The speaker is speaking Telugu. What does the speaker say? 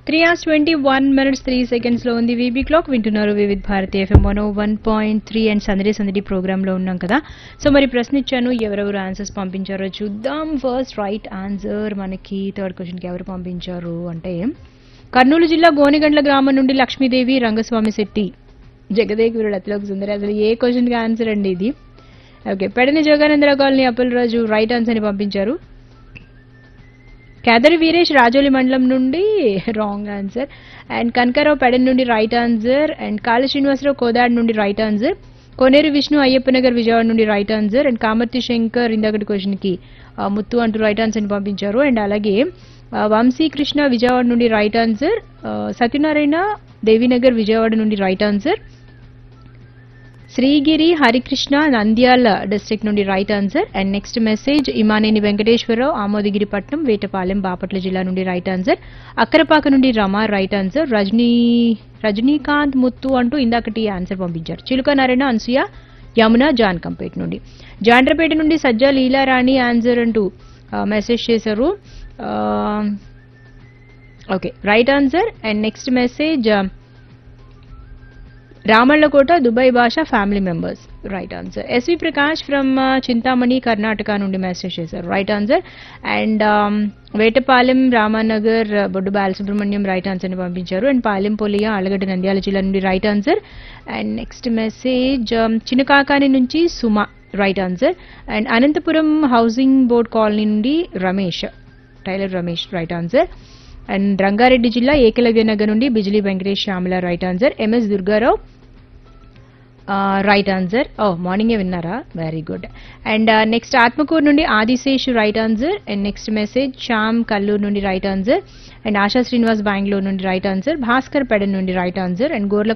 three hours twenty one minutes three seconds లో ఉంది వీబీ క్లాక్ వింటున్నారు Vividh Bharati FM one one point three and సందడి సందడి ప్రోగ్రామ్ లో ఉన్నాం కదా సో మరి ప్రశ్న ఇచ్చాను ఎవరెవరు ఆన్సర్స్ పంపించారో చూద్దాం ఫస్ట్ రైట్ ఆన్సర్ మనకి థర్డ్ క్వశ్చన్ కి ఎవరు పంపించారు అంటే కర్నూలు జిల్లా గోనిగండ్ల గ్రామం నుండి లక్ష్మీదేవి రంగస్వామి శెట్టి జగదేగురుడు అతిలోక సుందరి అసలు ఏ క్వశ్చన్ కి ఆన్సర్ అండి ఇది okay Pedana Joganandarao colony Appalaraju right answer ని పంపించారు కేదరి వీరేష్ రాజోలి మండలం నుండి wrong answer and Kanakarao Pedana నుండి right answer and Kala Srinivasarao Kodad నుండి రైట్ ఆన్సర్ కోనేరు విష్ణు అయ్యప్పనగర్ విజయవాడ నుండి right answer and Kamarthi Shankar ఇందాకటి క్వశ్చన్ కి ఆ, ముత్తు అంటూ రైట్ ఆన్సర్ ని పంపించారు అండ్ అలాగే ఆ, వంశీ కృష్ణ విజయవాడ నుండి రైట్ ఆన్సర్ ఆ, సత్యనారాయణ దేవీనగర్ విజయవాడ నుండి right answer Srigiri Harikrishna Nandyal district నుండి right answer and next message Imaneni Venkateswararao Amodagiripatnam Vetapalem Bapatla జిల్లా నుండి రైట్ ఆన్సర్ అక్కరపాక నుండి రమ రైట్ ఆన్సర్ రజనీ రజనీకాంత్ ముత్తు అంటూ ఇందాకటి ఆన్సర్ పంపించారు చిలుక నారాయణ అన్సూయ యమున జాన్ కంపేట్ నుండి జాండ్రపేట నుండి సజ్జా లీలారాణి ఆన్సర్ అంటూ మెసేజ్ చేశారు okay right answer and next message Ramallakota Dubai Basha family members right answer SV Prakash from Chintamani Karnataka నుండి మెసేజ్ చేశారు right answer and Vetapalem Ramanagar Boddu Balasubrahmanyam right answer ని పంపించారు అండ్ పాలెం పోలియా ఆలగడ్డ నంద్యాల జిల్లా నుండి right answer and next message Chinnakakani నుంచి Suma right answer and Anantapuram housing board colony నుండి Ramesh tailor Ramesh right answer and Rangareddy జిల్లా ఏకలవ్య నగర్ నుండి Bijili Venkatesh Shyamala right answer MS Durgarao right answer ఓ మార్నింగే విన్నారా very good and next Atmakur నుండి Adishesh right answer and next message Shyam Kalluru నుండి right answer and Asha Srinivas Bengaluru నుండి రైట్ ఆన్సర్ భాస్కర్ పెడన్ నుండి రైట్ ఆన్సర్ అండ్ గోర్ల